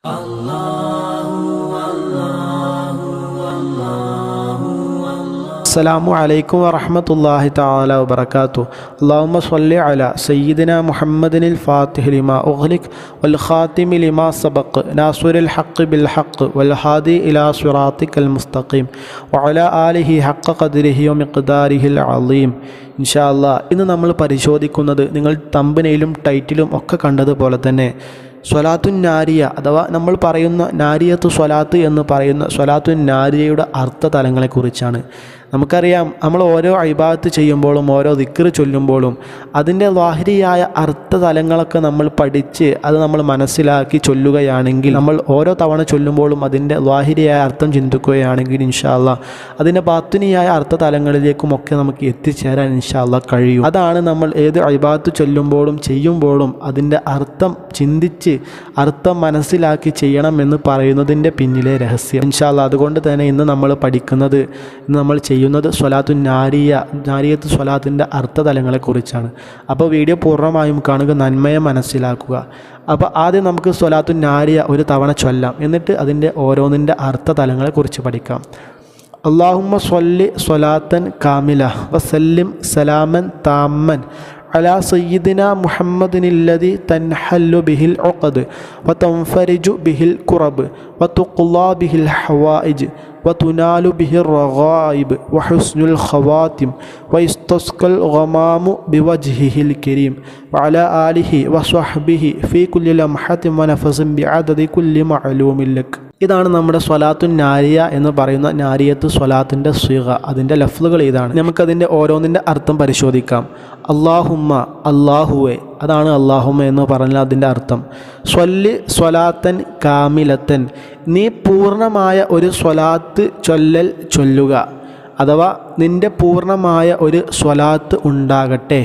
അസ്സലാമു അലൈക്കും വറഹ്മത്തുള്ളാഹി തആല വബറകാതു അല്ലാഹുമ്മ സ്വല്ലി അലാ സയ്യിദിന മുഹമ്മദിനിൽ ഫാത്തിഹി ലിമാ ഉഗ്ലിക് വൽ ഖാതിമി ലിമാ സബഖ് നാസിറുൽ ഹഖ് ബിൽ ഹഖ് വൽ ഹാദി ഇലാ സിറാത്തിക്കൽ മുസ്തഖീം വഅലാ ആലിഹി ഹഖ ഖദ്രിഹി വമിഖ്ദാരിഹിൽ അളീം ഇൻഷാ അല്ലാ ഇന്ന് നമ്മൾ പരിശോധിക്കുന്നത് നിങ്ങൾ തമ്പനയിലും ടൈറ്റിലും ഒക്കെ കണ്ടതുപോലെ തന്നെ സ്വലാത്തുൻ നാരിയ അഥവാ നമ്മൾ പറയുന്ന നാരിയത്തു സ്വലാത്ത് എന്ന് പറയുന്ന സ്വലാത്തുൻ നാരിയയുടെ അർത്ഥതലങ്ങളെക്കുറിച്ചാണ് നമുക്കറിയാം നമ്മൾ ഓരോ അഴിബാത്ത് ചെയ്യുമ്പോഴും ഓരോ ദിക്കറ് ചൊല്ലുമ്പോഴും അതിൻ്റെ വാഹിരിയായ അർത്ഥതലങ്ങളൊക്കെ നമ്മൾ പഠിച്ച് അത് നമ്മൾ മനസ്സിലാക്കി ചൊല്ലുകയാണെങ്കിൽ നമ്മൾ ഓരോ തവണ ചൊല്ലുമ്പോഴും അതിൻ്റെ വാഹിരിയായ അർത്ഥം ചിന്തിക്കുകയാണെങ്കിൽ ഇൻഷാല്ല അതിൻ്റെ ബാത്തുനിയായ അർത്ഥതലങ്ങളിലേക്കും ഒക്കെ നമുക്ക് എത്തിച്ചേരാൻ ഇൻഷാല്ല കഴിയും അതാണ് നമ്മൾ ഏത് അഴിബാത്ത് ചൊല്ലുമ്പോഴും ചെയ്യുമ്പോഴും അതിൻ്റെ അർത്ഥം ചിന്തിച്ച് അർത്ഥം മനസ്സിലാക്കി ചെയ്യണമെന്ന് പറയുന്നതിൻ്റെ പിന്നിലെ രഹസ്യം ഇൻഷാല്ല അതുകൊണ്ട് തന്നെ ഇന്ന് നമ്മൾ പഠിക്കുന്നത് ഇന്ന് നമ്മൾ ചെയ്യുന്നത് സ്വലാത്തു നാരിയ നാരിയത്ത് സ്വലാത്തിൻ്റെ അർത്ഥതലങ്ങളെക്കുറിച്ചാണ് അപ്പോൾ വീഡിയോ പൂർണ്ണമായും കാണുക നന്മയെ മനസ്സിലാക്കുക അപ്പോൾ ആദ്യം നമുക്ക് സ്വലാത്തു നാരിയ ഒരു തവണ ചൊല്ലാം എന്നിട്ട് അതിൻ്റെ ഓരോന്നിൻ്റെ അർത്ഥതലങ്ങളെക്കുറിച്ച് പഠിക്കാം അള്ളാഹുമ്മ സ്വല്ലി സ്വലാത്തൻ കാമില വസല്ലിം സലാമൻ താമൻ على سيدنا محمد الذي تنحل به العقد وتنفرج به الكرب وتقضى به الحوائج وتنال به الرغائب وحسن الخواتم ويستسقى الغمام بوجهه الكريم وعلى آله وصحبه في كل لمحة ونفس بعدد كل معلوم لك ഇതാണ് നമ്മുടെ സ്വലാത്തു നാരിയ എന്ന് പറയുന്ന നാരിയത്ത് സ്വലാത്തിൻ്റെ സ്വീക അതിൻ്റെ ലഫ്ലുകൾ ഇതാണ് നമുക്കതിൻ്റെ ഓരോന്നിൻ്റെ അർത്ഥം പരിശോധിക്കാം അള്ളാഹുമ്മ അള്ളാഹുവെ അതാണ് അള്ളാഹുമ്മ എന്ന് പറഞ്ഞാൽ അതിൻ്റെ അർത്ഥം സ്വല്ലി സ്വലാത്തൻ കാമിലത്തൻ നീ പൂർണ്ണമായ ഒരു സ്വലാത്ത് ചൊല്ലൽ ചൊല്ലുക അഥവാ നിൻ്റെ പൂർണ്ണമായ ഒരു സ്വലാത്ത് ഉണ്ടാകട്ടെ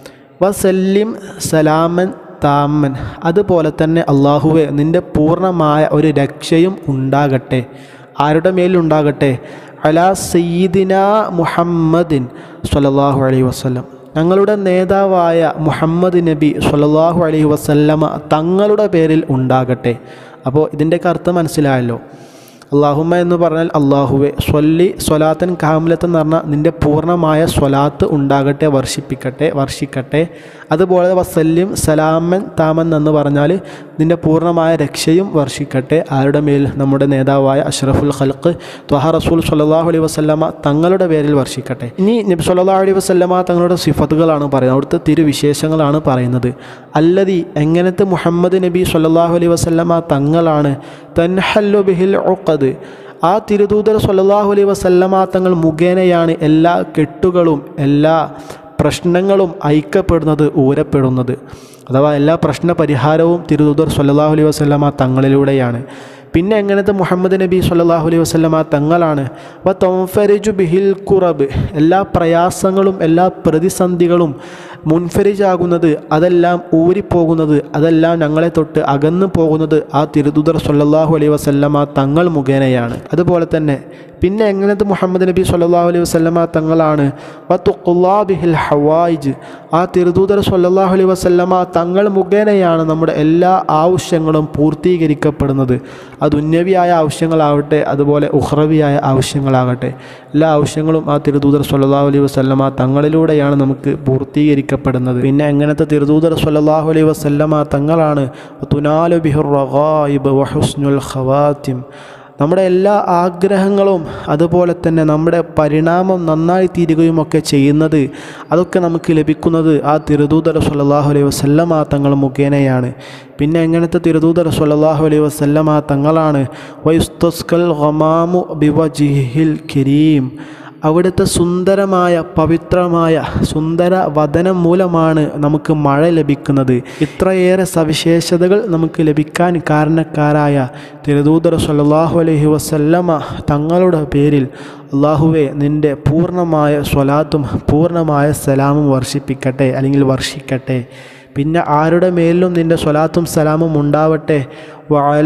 വസല്ലിം സലാമൻ താമൻ അതുപോലെ തന്നെ അള്ളാഹുവെ നിൻ്റെ പൂർണ്ണമായ ഒരു രക്ഷയും ഉണ്ടാകട്ടെ ആരുടെ മേലുണ്ടാകട്ടെ അലാ സയ്യിദിന മുഹമ്മദിൻ സ്വല്ലല്ലാഹു അലൈഹി വസല്ലം ഞങ്ങളുടെ നേതാവായ മുഹമ്മദ് നബി സ്വല്ലല്ലാഹു അലൈഹി വസല്ലമ തങ്ങളുടെ പേരിൽ ഉണ്ടാകട്ടെ അപ്പോൾ ഇതിൻ്റെയൊക്കെ അർത്ഥം മനസ്സിലായല്ലോ അള്ളാഹുമ്മ എന്ന് പറഞ്ഞാൽ അള്ളാഹുവെ സ്വല്ലി സ്വലാത്തൻ കാമിലത്ത് എന്ന് പറഞ്ഞാൽ നിൻ്റെ പൂർണ്ണമായ സ്വലാത്ത് ഉണ്ടാകട്ടെ വർഷിപ്പിക്കട്ടെ വർഷിക്കട്ടെ അതുപോലെ വസല്യം സലാമൻ താമൻ എന്ന് പറഞ്ഞാൽ നിൻ്റെ പൂർണ്ണമായ രക്ഷയും വർഷിക്കട്ടെ ആരുടെ മേൽ നമ്മുടെ നേതാവായ അഷ്റഫുൽ ഖൽക്ക് ത്വഹ റസൂൽ സല്ലാഹു അലൈഹി വസ്ലമ തങ്ങളുടെ പേരിൽ വർഷിക്കട്ടെ ഇനി നബി സല്ലാഹു അലൈഹി വസ്ലമ തങ്ങളുടെ സിഫത്തുകളാണ് പറയുന്നത് അവിടുത്തെ തിരുവിശേഷങ്ങളാണ് പറയുന്നത് അല്ലതി എങ്ങനത്തെ മുഹമ്മദ് നബി സല്ലാഹു അലൈഹി വസ്ലമ തങ്ങളാണ് തൻഹല്ലു ബിഹിൽ ഉഖദ് ആ തിരുദൂതർ സല്ലാഹു അലൈഹി വസല്ലമ തങ്ങൾ മുഖേനയാണ് എല്ലാ കെട്ടുകളും എല്ലാ പ്രശ്നങ്ങളും ഐക്യപ്പെടുന്നത് ഊരപ്പെടുന്നത് അഥവാ എല്ലാ പ്രശ്ന പരിഹാരവും തിരുദൂതർ സല്ലാഹു അലൈഹി വസല്ലമ തങ്ങളിലൂടെയാണ് പിന്നെ എങ്ങനത്തെ മുഹമ്മദ് നബി സല്ലാഹു അലൈഹി വസ്ലമ തങ്ങളാണ് വ തൊംഫരിജു ബിഹിൽ കുറബ് എല്ലാ പ്രയാസങ്ങളും എല്ലാ പ്രതിസന്ധികളും മുൻഫരിജാകുന്നത് അതെല്ലാം ഊരിപ്പോകുന്നത് അതെല്ലാം ഞങ്ങളെ തൊട്ട് അകന്നു പോകുന്നത് ആ തിരുദൂതർ സല്ലാഹു അലൈഹി വസല്ലമ തങ്ങൾ മുഖേനയാണ് അതുപോലെ തന്നെ പിന്നെ എങ്ങനത്തെ മുഹമ്മദ് നബി സല്ലാഹു അലൈഹി വസല്ലമ തങ്ങളാണ് ബിഹിൽ ഹവായിജ് ആ തിരുദൂതർ സല്ലാഹു അലൈഹി വസല്ലമ തങ്ങൾ മുഖേനയാണ് നമ്മുടെ എല്ലാ ആവശ്യങ്ങളും പൂർത്തീകരിക്കപ്പെടുന്നത് അത് ഉന്നവിയായ ആവശ്യങ്ങളാവട്ടെ അതുപോലെ ഉഹ്റവിയായ ആവശ്യങ്ങളാകട്ടെ എല്ലാ ആവശ്യങ്ങളും ആ തിരുദൂതർ സല്ലാഹു അലൈഹി വസല്ലമ തങ്ങളിലൂടെയാണ് നമുക്ക് പൂർത്തീകരിക്കപ്പെടുന്നത് പിന്നെ എങ്ങനത്തെ തിരുദൂതർ സല്ലാഹു അലൈഹി വസല്ലമ തങ്ങളാണ് തുനാലു ബിഹുർ റഗായിബ് വഹുസ്നുൽ ഖവാത്തിം നമ്മുടെ എല്ലാ ആഗ്രഹങ്ങളും അതുപോലെ തന്നെ നമ്മുടെ പരിണാമം നന്നായി തീരുകയും ഒക്കെ ചെയ്യുന്നത് അതൊക്കെ നമുക്ക് ലഭിക്കുന്നത് ആ തിരുദൂതർ സല്ലാഹു അലൈഹി വസല്ലമ തങ്ങൾ മുഖേനയാണ് പിന്നെ എങ്ങനത്തെ തിരുദൂതർ സല്ലാഹു അലൈഹി വസല്ലമ തങ്ങളാണ് വൈസ്തസ്കൽ ഗമാമു ബിവജിഹിൽ കിരീം അവിടുത്തെ സുന്ദരമായ പവിത്രമായ സുന്ദര വദനം മൂലമാണ് നമുക്ക് മഴ ലഭിക്കുന്നത് ഇത്രയേറെ സവിശേഷതകൾ നമുക്ക് ലഭിക്കാൻ കാരണക്കാരായ തിരുദൂതർ സല്ലാഹു അലൈഹി വസല്ലമ തങ്ങളുടെ പേരിൽ അള്ളാഹുവെ നിൻ്റെ പൂർണ്ണമായ സ്വലാത്തും പൂർണ്ണമായ സലാമും വർഷിപ്പിക്കട്ടെ അല്ലെങ്കിൽ വർഷിക്കട്ടെ പിന്നെ ആരുടെ മേലിലും നിൻ്റെ സ്വലാത്തും സലാമും ഉണ്ടാവട്ടെ വഅല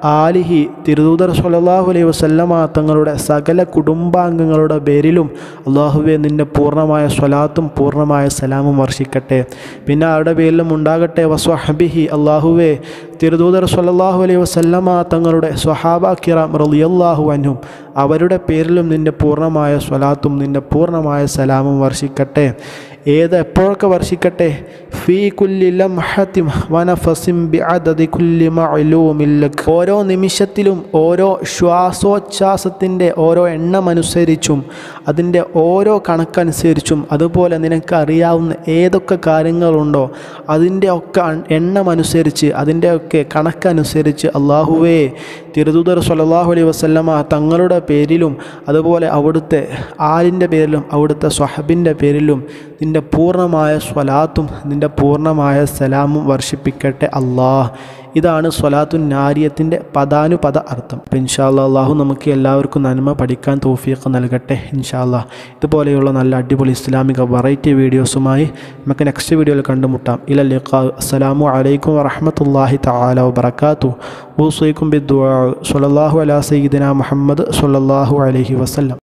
ആലിഹി തിരുദൂതർ സല്ലല്ലാഹു അലൈഹി വസല്ലമ തങ്ങളുടെ സകല കുടുംബാംഗങ്ങളുടെ പേരിലും അള്ളാഹുവെ നിൻ്റെ പൂർണ്ണമായ സ്വലാത്തും പൂർണ്ണമായ സലാമും വർഷിക്കട്ടെ പിന്നെ അവരുടെ പേരിലും ഉണ്ടാകട്ടെ വസ്വഹബിഹി അള്ളാഹുവെ തിരുദൂതർ സല്ലല്ലാഹു അലൈഹി വസല്ലമ തങ്ങളുടെ സ്വഹാബ കിറാം റളിയല്ലാഹു അൻഹും അവരുടെ പേരിലും നിൻ്റെ പൂർണ്ണമായ സ്വലാത്തും നിൻ്റെ പൂർണ്ണമായ സലാമും വർഷിക്കട്ടെ ഏത് എപ്പോഴൊക്കെ വർഷിക്കട്ടെ ഫീ കുല്ലി ലംഹത്തിം വനഫസിം ബിഅദദി കുല്ലി മഅലൂമിൻ ലക് ഓരോ നിമിഷത്തിലും ഓരോ ശ്വാസോച്ഛ്വാസത്തിൻ്റെ ഓരോ എണ്ണമനുസരിച്ചും അതിൻ്റെ ഓരോ കണക്കനുസരിച്ചും അതുപോലെ നിനക്ക് അറിയാവുന്ന ഏതൊക്കെ കാര്യങ്ങളുണ്ടോ അതിൻ്റെ ഒക്കെ എണ്ണമനുസരിച്ച് അതിൻ്റെ ഒക്കെ കണക്കനുസരിച്ച് അള്ളാഹുവേ തിരുദൂതർ സല്ലല്ലാഹു അലൈഹി വസല്ലമ തങ്ങളുടെ പേരിലും അതുപോലെ അവിടുത്തെ ആലിൻ്റെ പേരിലും അവിടുത്തെ സ്വഹബിൻ്റെ പേരിലും നിൻ്റെ പൂർണ്ണമായ സ്വലാത്തും നിൻ്റെ പൂർണ്ണമായ സലാമും വർഷിപ്പിക്കട്ടെ അള്ളാഹ് ഇതാണ് സ്വലാത്തു നാരിയത്തിൻ്റെ പദാനുപദ അർത്ഥം അപ്പം ഇൻഷാല്ലാ അള്ളാഹു നമുക്ക് എല്ലാവർക്കും നന്മ പഠിക്കാൻ തോഫിയൊക്കെ നൽകട്ടെ ഇൻഷാല്ലാ ഇതുപോലെയുള്ള നല്ല അടിപൊളി ഇസ്ലാമിക വെറൈറ്റി വീഡിയോസുമായി നമുക്ക് നെക്സ്റ്റ് വീഡിയോയിൽ കണ്ടുമുട്ടാം ഇലല്ലിഖാ അസ്സലാമു അലൈക്കും വറഹമത്തല്ലാഹി തആല വബറകാതു ഊസൈക്കും ബിദ്ദുആ സ്വല്ലല്ലാഹു അലാ സയ്യിദിന മുഹമ്മദ് സ്വല്ലല്ലാഹു അലൈഹി വസല്ലം